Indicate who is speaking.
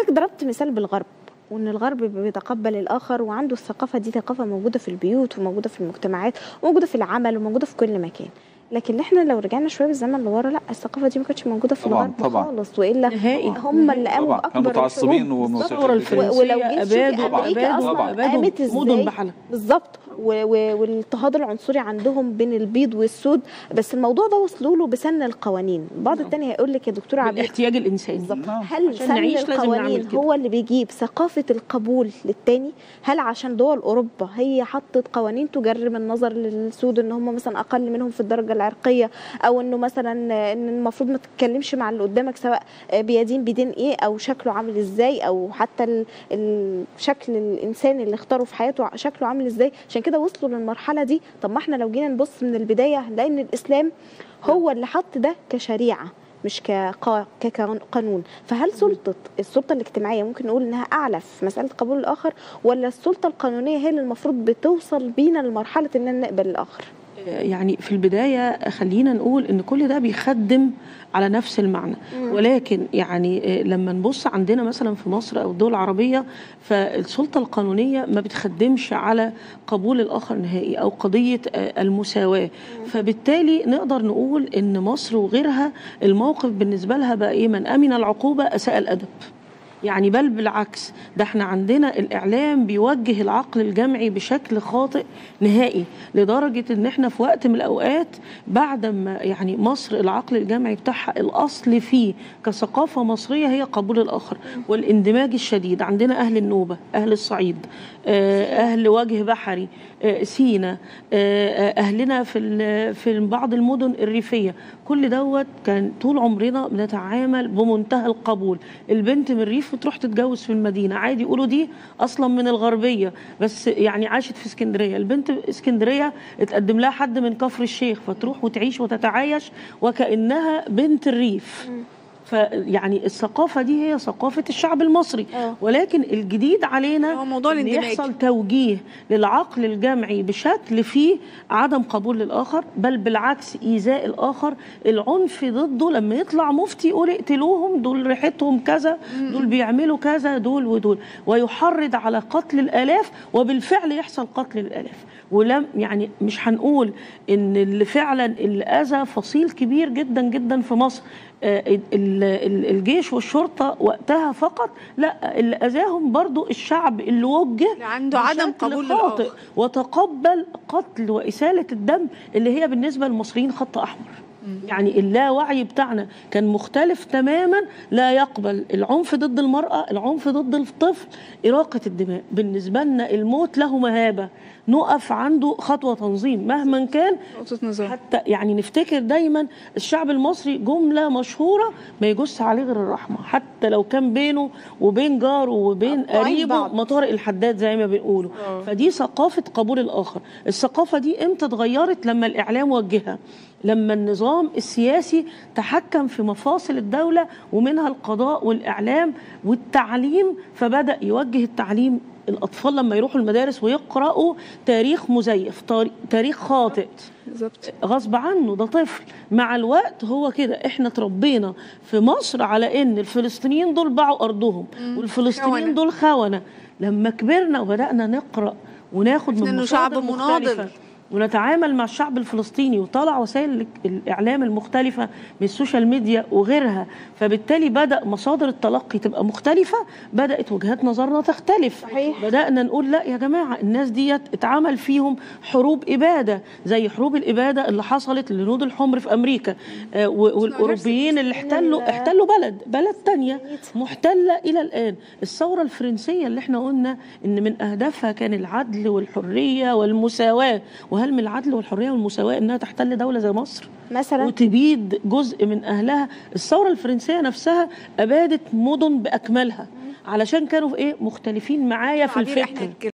Speaker 1: حضرتك ضربت مثال بالغرب وان الغرب بيتقبل الاخر وعنده الثقافه دي ثقافه موجوده في البيوت وموجوده في المجتمعات وموجوده في العمل وموجوده في كل مكان لكن احنا لو رجعنا شويه بالزمن لورا لا الثقافه دي ما كانتش موجوده في
Speaker 2: طبعاً،
Speaker 1: الغرب
Speaker 2: طبعا.
Speaker 1: خالص والا
Speaker 3: نهائي
Speaker 1: هم اللي قاموا
Speaker 2: طبعا كانوا
Speaker 1: باكبر
Speaker 2: متعصبين
Speaker 1: الحروب.
Speaker 3: الثوره
Speaker 2: ومسيطرين
Speaker 3: الفرنسيه
Speaker 1: ولو جيت تشوفي
Speaker 3: ابادوا
Speaker 1: أمريكا
Speaker 3: ابادوا
Speaker 1: أصلاً
Speaker 3: ابادوا
Speaker 1: قامت
Speaker 3: مدن
Speaker 1: إزاي؟
Speaker 3: بحالها
Speaker 1: بالظبط و- و- والاضطهاد العنصري عندهم بين البيض والسود بس الموضوع ده وصلوا له بسن القوانين بعض
Speaker 3: نعم.
Speaker 1: التاني هيقول لك يا دكتور عبير
Speaker 3: بالاحتياج الانساني
Speaker 1: بالظبط
Speaker 2: نعم.
Speaker 1: هل
Speaker 3: عشان
Speaker 1: سن
Speaker 3: نعيش لازم نعمل
Speaker 1: القوانين
Speaker 3: كده.
Speaker 1: هو اللي بيجيب ثقافة القبول للتاني هل عشان دول أوروبا هي حطت قوانين تجرم النظر للسود إن هم مثلا أقل منهم في الدرجة العرقية أو إنه مثلا إن المفروض ما تتكلمش مع اللي قدامك سواء بيدين بدين إيه أو شكله عامل إزاي أو حتى ال- الشكل الإنسان اللي اختاره في حياته شكله عامل إزاي عشان كده وصلوا للمرحلة دي طب ما احنا لو جينا نبص من البداية هنلاقي إن الإسلام هو اللي حط ده كشريعة مش كقا- كقانون فهل سلطة السلطة الاجتماعية ممكن نقول إنها أعلى في مسألة قبول الآخر ولا السلطة القانونية هي اللي المفروض بتوصل بينا لمرحلة إننا نقبل الآخر
Speaker 3: يعني في البدايه خلينا نقول ان كل ده بيخدم على نفس المعنى ولكن يعني لما نبص عندنا مثلا في مصر او الدول العربيه فالسلطه القانونيه ما بتخدمش على قبول الاخر نهائي او قضيه المساواه فبالتالي نقدر نقول ان مصر وغيرها الموقف بالنسبه لها بقى ايه من امن العقوبه اساء الادب يعني بل بالعكس ده احنا عندنا الاعلام بيوجه العقل الجمعي بشكل خاطئ نهائي لدرجه ان احنا في وقت من الاوقات بعد ما يعني مصر العقل الجمعي بتاعها الاصل فيه كثقافه مصريه هي قبول الاخر والاندماج الشديد عندنا اهل النوبه اهل الصعيد آه، اهل وجه بحري آه، سينا آه، اهلنا في ال- في بعض المدن الريفيه كل دوت كان طول عمرنا بنتعامل بمنتهى القبول البنت من الريف وتروح تتجوز في المدينه عادي يقولوا دي اصلا من الغربيه بس يعني عاشت في اسكندريه البنت اسكندريه اتقدم لها حد من كفر الشيخ فتروح وتعيش وتتعايش وكانها بنت الريف فيعني الثقافه دي هي ثقافه الشعب المصري
Speaker 1: آه.
Speaker 3: ولكن الجديد علينا
Speaker 4: هو موضوع
Speaker 3: إن
Speaker 4: الاندماج.
Speaker 3: يحصل توجيه للعقل الجمعي بشكل فيه عدم قبول للاخر بل بالعكس ايذاء الاخر العنف ضده لما يطلع مفتي يقول اقتلوهم دول ريحتهم كذا دول بيعملوا كذا دول ودول ويحرض على قتل الالاف وبالفعل يحصل قتل الالاف ولم يعني مش هنقول ان اللي فعلا اللي اذى فصيل كبير جدا جدا في مصر آه، ال- ال- الجيش والشرطه وقتها فقط لا اللي اذاهم برضو الشعب اللي وجه
Speaker 4: اللي عنده عدم
Speaker 3: بشكل
Speaker 4: قبول
Speaker 3: خاطئ
Speaker 4: للآخر.
Speaker 3: وتقبل قتل وإسالة الدم اللي هي بالنسبة للمصريين خط أحمر يعني اللاوعي بتاعنا كان مختلف تماما لا يقبل العنف ضد المرأة العنف ضد الطفل إراقة الدماء بالنسبة لنا الموت له مهابة نقف عنده خطوة تنظيم مهما كان
Speaker 4: نقطة نظام
Speaker 3: حتى يعني نفتكر دايما الشعب المصري جملة مشهورة ما يجوز عليه غير الرحمة حتى لو كان بينه وبين جاره وبين
Speaker 1: مقطوعين
Speaker 3: قريبه
Speaker 1: بعض.
Speaker 3: مطارق الحداد زي ما بنقولوا
Speaker 4: آه.
Speaker 3: فدي ثقافة قبول الآخر الثقافة دي امتى اتغيرت لما الإعلام وجهها لما النظام السياسي تحكم في مفاصل الدولة ومنها القضاء والإعلام والتعليم فبدأ يوجه التعليم الأطفال لما يروحوا المدارس ويقرأوا تاريخ مزيف طاري- تاريخ خاطئ
Speaker 4: بالظبط
Speaker 3: غصب عنه ده طفل مع الوقت هو كده احنا تربينا في مصر على ان الفلسطينيين دول باعوا ارضهم
Speaker 4: خونة.
Speaker 3: والفلسطينيين دول خونه لما كبرنا وبدانا نقرا وناخد
Speaker 4: عرفنا
Speaker 3: من
Speaker 4: إنه شعب
Speaker 3: مصادر
Speaker 4: مناضل.
Speaker 3: مختلفة ونتعامل مع الشعب الفلسطيني وطلع وسائل الاعلام المختلفه من السوشيال ميديا وغيرها فبالتالي بدا مصادر التلقي تبقى مختلفه بدات وجهات نظرنا تختلف
Speaker 1: صحيح.
Speaker 3: بدانا نقول لا يا جماعه الناس ديت اتعمل فيهم حروب اباده زي حروب الاباده اللي حصلت للهنود الحمر في امريكا آه، و- والاوروبيين اللي احتلوا احتلوا بلد بلد تانية محتله الى الان الثوره الفرنسيه اللي احنا قلنا ان من اهدافها كان العدل والحريه والمساواه وهل من العدل والحريه والمساواه انها تحتل دوله زي مصر
Speaker 1: مثلا
Speaker 3: وتبيد جزء من اهلها الثوره الفرنسيه نفسها ابادت مدن باكملها علشان كانوا في ايه مختلفين معايا في
Speaker 4: عبير،
Speaker 3: الفكر
Speaker 4: احنا